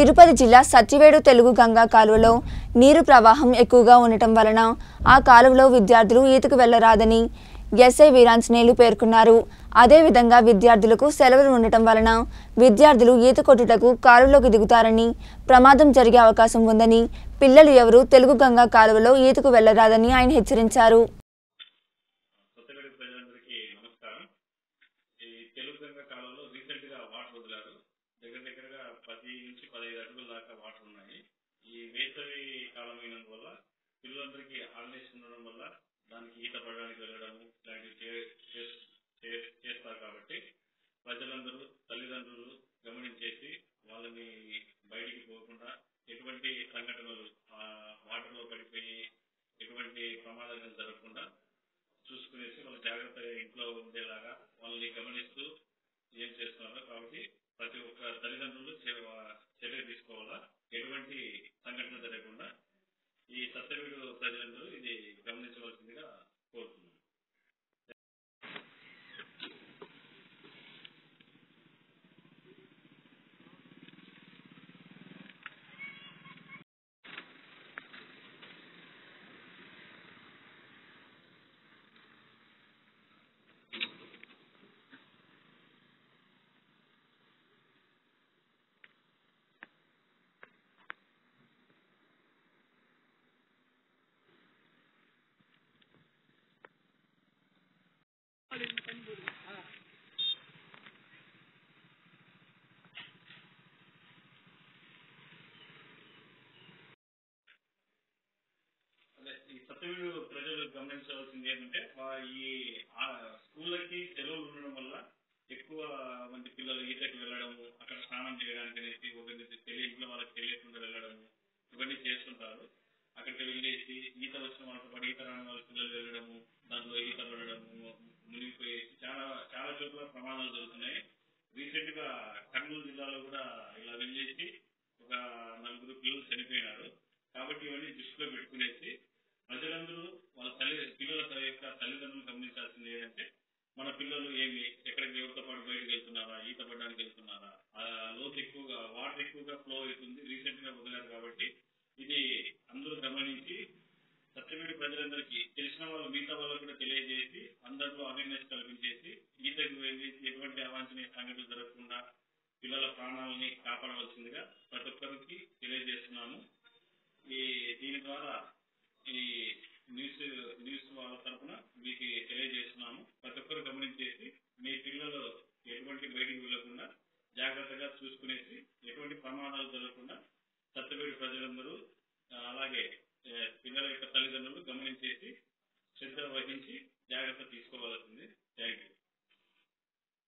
తిరుపతి జిల్లా సత్యవేడు తెలుగు గంగా కాలువలో నీరు ప్రవాహం ఎక్కువగా ఉండటం వలన ఆ కాలువలో విద్యార్థులు ఈతకు వెళ్లరాదని ఎస్ఐ వీరాంజనేయులు పేర్కొన్నారు అదేవిధంగా విద్యార్థులకు సెలవులు ఉండటం వలన విద్యార్థులు ఈత కొట్టుటకు కాలువలోకి దిగుతారని ప్రమాదం జరిగే అవకాశం ఉందని పిల్లలు ఎవరూ తెలుగు గంగా కాలువలో ఈతకు వెళ్లరాదని ఆయన హెచ్చరించారు కొత్తగడి ప్రజలందరికీ నమస్కారం ఈ తెలుగు గంగ కాలంలో రీసెంట్ గా వాటర్ వదిలారు దగ్గర దగ్గరగా పది నుంచి పదహైదు అడుగుల దాకా వాటర్ ఉన్నాయి ఈ వేసవి కాలం అయినందువల్ల పిల్లలందరికీ హాలిడేస్ ఉండడం వల్ల దానికి ఈత పడడానికి వెళ్ళడము ఇలాంటివి చే- చే- చే- చేస్తారు కాబట్టి ప్రజలందరూ తల్లిదండ్రులు గమనించేసి వాళ్ళని బయటికి పోకుండా ఎటువంటి సంఘటనలు ఆ వాటర్ లో పడిపోయి ఎటువంటి ప్రమాదాలు జరగకుండా చూసుకునేసి వాళ్ళ జాగ్రత్తగా ఇంట్లో ఉండేలాగా వాళ్ళని గమనిస్తూ ఏం చేస్తున్నారో కాబట్టి ప్రతి ఒక్క తల్లిదండ్రులు చే- చర్య తీసుకోవాలా ఎటువంటి సంఘటన జరగకుండా ఈ సత్యవీడు ప్రజలందరూ ఇది గమనించవలసిందిగా కోరుతున్నాను అదే ఈ సత్యవీడు ప్రజలు గమనించవలసింది ఏంటంటే వా- ఈ ఆ స్కూళ్ళకి సెలవులు ఉండడం వల్ల ఎక్కువ మంది పిల్లలు ఈతకి వెళ్ళడము అక్కడ స్నానం చేయడానికి అనేసి ఒకరి తెలియ ఇంట్లో వాళ్ళకి తెలియకుండా వెళ్ళడము ఇవన్నీ చేస్తుంటారు అక్కడికి వెళ్ళేసి ఈత వచ్చిన వాళ్ళతో పాటు ఈత రాని వాళ్ళ పిల్లలు వెళ్ళడము దాంట్లో ఈత పడడము మునిగిపోయేసి చాలా చాలా చోట్ల ప్రమాదాలు జరుగుతున్నాయి రీసెంట్ గా కర్నూలు జిల్లాలో కూడా ఇలా వెళ్ళేసి ఒక నలుగురు పిల్లలు చనిపోయినారు కాబట్టి ఇవన్నీ దృష్టిలో పెట్టుకునేసి ప్రజలందరూ వాళ్ళ తల్లి పిల్లల త- యొక్క తల్లిదండ్రులు గమనించాల్సింది ఏంటంటే మన పిల్లలు ఏమి ఎక్కడికి ఎవరితో పాటు బయటకు వెళ్తున్నారా ఈత పడడానికి వెళ్తున్నారా ఆ లోతు ఎక్కువగా వాటర్ ఎక్కువగా ఫ్లో అవుతుంది రీసెంట్ గా వదిలారు కాబట్టి ఇది అందరూ గమనించి సత్యవేడి ప్రజలందరికీ తెలిసిన వాళ్ళు మిగతా వాళ్ళకు కూడా తెలియజేసి అందరిలో అవేర్నెస్ కల్పించేసి ఈతకు వెళ్ళి ఎటువంటి అవాంఛనీయ సంఘటనలు జరగకుండా పిల్లల ప్రాణాలని కాపాడవలసిందిగా ప్రతి ఒక్కరికి తెలియజేస్తున్నాము ఈ దీని ద్వారా ఈ న్యూస్ న్యూస్ వాళ్ళ తరఫున మీకు తెలియజేస్తున్నాము ప్రతి ఒక్కరు గమనించేసి మీ పిల్లలు ఎటువంటి బయటికి వెళ్ళకుండా జాగ్రత్తగా చూసుకునేసి ఎటువంటి ప్రమాదాలు జరగకుండా సత్యవేడి ప్రజలందరూ ఆ, అలాగే ఏ, పిల్లల యొక్క తల్లిదండ్రులు గమనించేసి శ్రద్ధ వహించి జాగ్రత్త